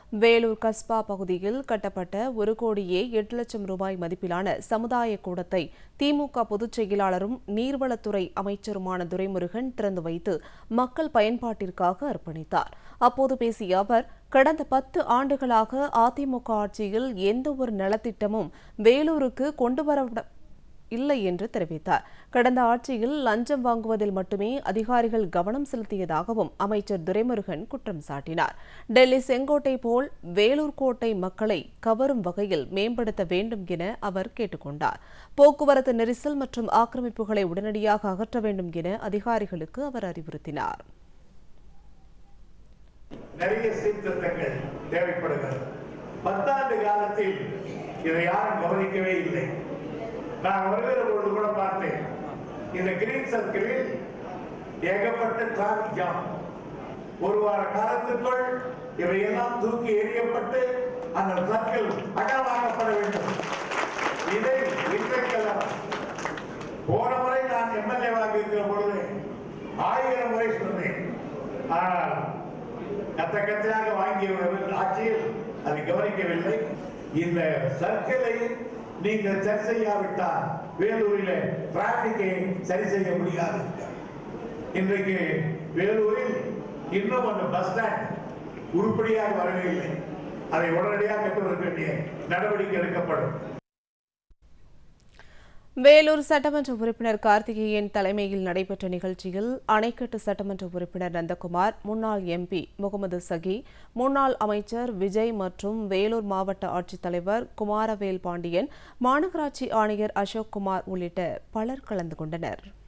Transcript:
வேலூர் கஸ்பா பகுதியில் கட்டப்பட்ட ஒரு கோடியே எட்டு லட்சம் ரூபாய் மதிப்பிலான சமுதாய கூடத்தை திமுக பொதுச் செயலாளரும் நீர்வளத்துறை அமைச்சருமான துரைமுருகன் திறந்து வைத்து மக்கள் பயன்பாட்டிற்காக அர்ப்பணித்தார் அப்போது பேசிய அவர் கடந்த பத்து ஆண்டுகளாக அதிமுக ஆட்சியில் எந்த ஒரு நலத்திட்டமும் வேலூருக்கு கொண்டுவர இல்லை என்று தெரிவித்தார் கடந்த ஆட்சியில் லஞ்சம் வாங்குவதில் மட்டுமே அதிகாரிகள் கவனம் செலுத்தியதாகவும் அமைச்சர் துரைமுருகன் குற்றம் சாட்டினார் டெல்லி செங்கோட்டை போல் வேலூர் கோட்டை மக்களை கவரும் வகையில் மேம்படுத்த வேண்டும் என அவர் கேட்டுக்கொண்டார் போக்குவரத்து நெரிசல் மற்றும் ஆக்கிரமிப்புகளை உடனடியாக அகற்ற வேண்டும் என அதிகாரிகளுக்கு அவர் அறிவுறுத்தினார் நிறைய சீர்திருத்தங்கள் தேவைப்படுகிறது பத்தாண்டு காலத்தில் இதை யாரும் கவனிக்கவே இல்லை நான் வருகிற பொழுது கூட பார்த்தேன் இந்த கிரீன் சர்க்கிளில் ஏகப்பட்ட டிராபிக் ஜாம் ஒரு வார காலத்துக்குள் இவையெல்லாம் தூக்கி எறியப்பட்டு அந்த சர்க்கிள் அகலமாக்கப்பட வேண்டும் இதை இன்றைக்கெல்லாம் போன முறை நான் எம்எல்ஏவாக இருக்கிற பொழுது ஆயிரம் முறை சொன்னேன் ஆனால் கத்த கத்தையாக வாங்கிய ஆட்சியில் அதை கவனிக்கவில்லை இந்த சர்க்கிளை நீங்கள் சரி செய்யாவிட்டால் வேலூரில் டிராபிக்கை சரி செய்ய முடியாது இன்றைக்கு வேலூரில் இன்னும் அந்த பஸ் ஸ்டாண்ட் உருப்படியாக வரவே இல்லை அதை உடனடியாக கட்டுவதற்கு வேண்டிய நடவடிக்கை எடுக்கப்படும் வேலூர் சட்டமன்ற உறுப்பினர் கார்த்திகேயன் தலைமையில் நடைபெற்ற நிகழ்ச்சியில் அணைக்கட்டு சட்டமன்ற உறுப்பினர் நந்தகுமார் முன்னாள் எம்பி முகமது சகி முன்னாள் அமைச்சர் விஜய் மற்றும் வேலூர் மாவட்ட ஆட்சித்தலைவர் குமாரவேல் பாண்டியன் மாநகராட்சி ஆணையர் அசோக் குமார் உள்ளிட்ட பலர் கலந்து கொண்டனர்